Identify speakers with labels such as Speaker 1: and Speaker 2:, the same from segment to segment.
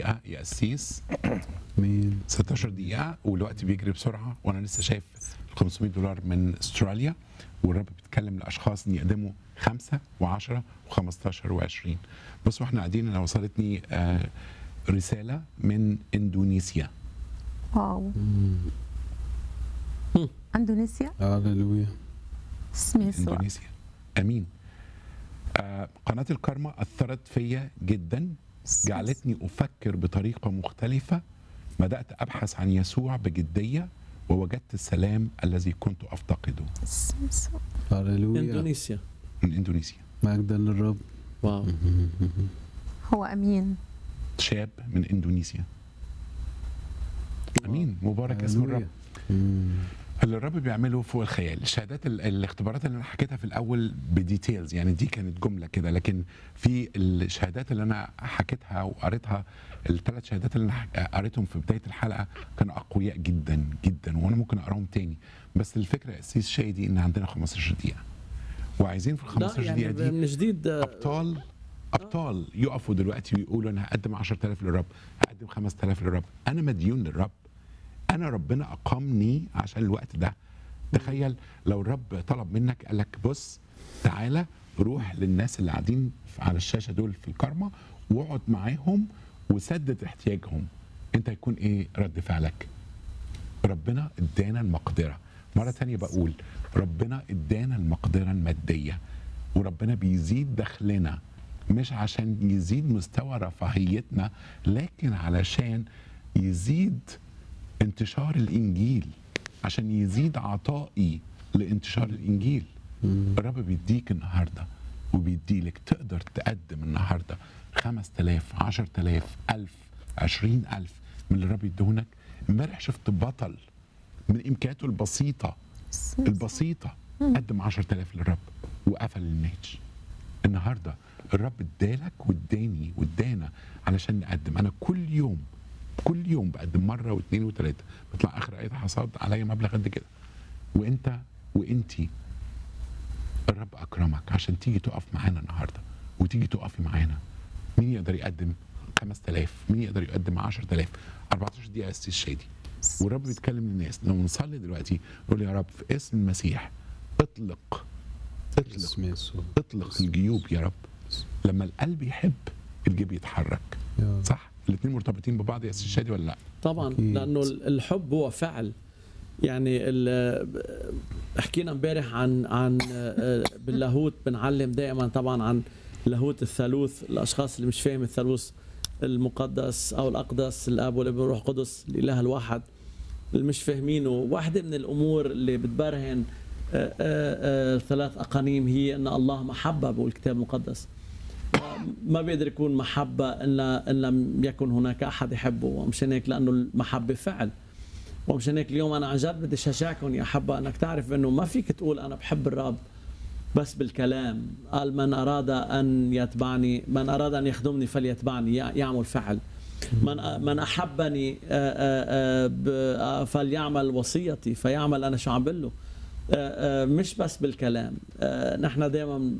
Speaker 1: دقيقة يا قسيس
Speaker 2: مين
Speaker 1: 16 دقيقة والوقت بيجري بسرعة وأنا لسه شايف 500 دولار من استراليا والرب بيتكلم لأشخاص إن يقدموا خمسة و10 و15 و20 بصوا احنا قاعدين أنا وصلتني آه، رسالة من إندونيسيا
Speaker 3: واو اندونيسيا
Speaker 2: هللويا
Speaker 3: اسم يسوع
Speaker 1: إندونيسيا أمين آه، قناة الكارما أثرت فيا جدا جعلتني أفكر بطريقة مختلفة بدأت أبحث عن يسوع بجدية ووجدت السلام الذي كنت أفتقده
Speaker 3: اسم يسوع
Speaker 2: هللويا
Speaker 4: اندونيسيا
Speaker 1: من إندونيسيا
Speaker 2: مجدا للرب
Speaker 4: واو
Speaker 3: هو امين
Speaker 1: شاب من إندونيسيا أمين مبارك اسم الرب
Speaker 2: هللويا. مم.
Speaker 1: اللي الرب بيعمله فوق الخيال الشهادات ال- الاختبارات اللي انا حكيتها في الاول بديتيلز يعني دي كانت جمله كده لكن في الشهادات اللي انا حكيتها وقريتها الثلاث شهادات اللي انا ح- قريتهم في بدايه الحلقه كانوا اقوياء جدا جدا وانا ممكن اقراهم تاني بس الفكره يا اسيس شادي ان عندنا 15 دقيقه وعايزين في ال
Speaker 4: لا
Speaker 1: 15
Speaker 4: يعني
Speaker 1: دقيقه دي
Speaker 4: من جديد آه،
Speaker 1: ابطال ابطال يقفوا دلوقتي ويقولوا انا هقدم 10000 للرب هقدم 5000 للرب انا مديون للرب انا ربنا اقامني عشان الوقت ده تخيل لو الرب طلب منك قال لك بص تعالى روح للناس اللي قاعدين على الشاشه دول في الكارما واقعد معاهم وسدد احتياجهم انت هيكون ايه رد فعلك ربنا ادانا المقدره مره تانية بقول ربنا ادانا المقدره الماديه وربنا بيزيد دخلنا مش عشان يزيد مستوى رفاهيتنا لكن علشان يزيد انتشار الانجيل عشان يزيد عطائي لانتشار الانجيل الرب بيديك النهارده وبيديلك تقدر تقدم النهارده 5000 10000 1000 20000 من اللي الرب يديهولك امبارح شفت بطل من امكانياته البسيطه
Speaker 3: اسم يسوع.
Speaker 1: البسيطه قدم 10000 للرب وقفل النيتش النهارده الرب ادالك واداني وادانا علشان نقدم انا كل يوم كل يوم بقدم مره واثنين وثلاثه بيطلع اخر ايه حصاد عليا مبلغ قد كده وانت وانتي الرب اكرمك عشان تيجي تقف معانا النهارده وتيجي تقفي معانا مين يقدر يقدم 5000 مين يقدر يقدم 10000 14 دقيقه استاذ شادي والرب بيتكلم للناس لو نصلي دلوقتي نقول يا رب في اسم المسيح اطلق اطلق
Speaker 2: اسم يسوع
Speaker 1: اطلق الجيوب يا رب لما القلب يحب الجيب يتحرك
Speaker 2: يا رب.
Speaker 1: صح الاثنين مرتبطين ببعض يا استاذ شادي ولا لا
Speaker 4: طبعا
Speaker 2: أكيد.
Speaker 4: لانه الحب هو فعل يعني ال- حكينا امبارح عن عن آه، باللاهوت بنعلم دائما طبعا عن لاهوت الثالوث الاشخاص اللي مش فاهم الثالوث المقدس او الاقدس الاب والابن والروح القدس الاله الواحد اللي مش فاهمينه واحدة من الامور اللي بتبرهن آه، آه، آه، ثلاث اقانيم هي ان الله محبه بالكتاب المقدس ما بيقدر يكون محبة إلا إن لم يكن هناك أحد يحبه ومشان هيك لأنه المحبة فعل ومشان هيك اليوم أنا عن جد بدي أشجعكم يا أحبة أنك تعرف إنه ما فيك تقول أنا بحب الرب بس بالكلام قال من أراد أن يتبعني من أراد أن يخدمني فليتبعني يع- يعمل فعل من من أحبني آه، آه، آه، ب- آه، فليعمل وصيتي فيعمل أنا شو عم بقول له آه، آه، مش بس بالكلام آه، نحن دائما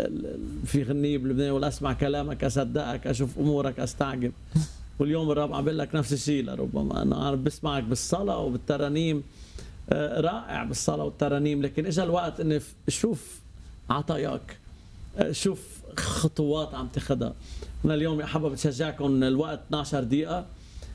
Speaker 4: في غنية بلبنان يقول اسمع كلامك اصدقك اشوف امورك استعجب واليوم الرب عم بيقول لك نفس الشيء لربما انه انا بسمعك بالصلاه وبالترانيم آه، رائع بالصلاه والترانيم لكن اجى الوقت اني ف- شوف عطاياك آه، شوف خطوات عم تاخذها انا اليوم يا حبا بتشجعكم الوقت 12 دقيقه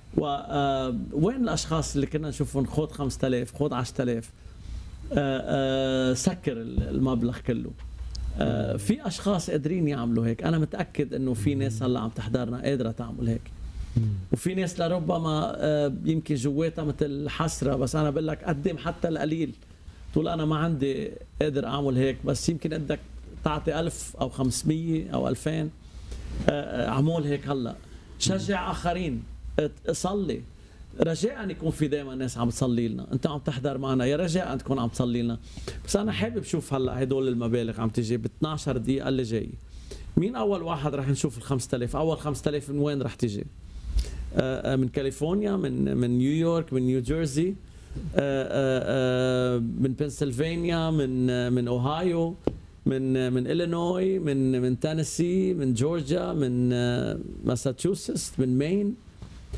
Speaker 4: ووين الاشخاص اللي كنا نشوفهم خذ 5000 خذ 10000 آه، آه، سكر المبلغ كله آه، في اشخاص قادرين يعملوا هيك انا متاكد انه في ناس هلا عم تحضرنا قادره تعمل هيك وفي ناس لربما آه، يمكن جواتها مثل حسره بس انا بقول لك قدم حتى القليل تقول انا ما عندي قادر اعمل هيك بس يمكن بدك تعطي ألف او 500 او 2000 آه، آه، اعمل هيك هلا شجع اخرين ات- صلي رجاء يكون في دائما ناس عم تصلي لنا انت عم تحضر معنا يا رجاء تكون عم تصلي لنا بس انا حابب شوف هلا هدول المبالغ عم تجي ب 12 دقيقه اللي جاي مين اول واحد رح نشوف ال 5000 اول 5000 من وين رح تيجي آه، آه، من كاليفورنيا من من نيويورك من نيوجيرسي آه، آه، آه، من بنسلفانيا من آه، من اوهايو من آه، من الينوي من من تينيسي من جورجيا من آه، ماساتشوستس من مين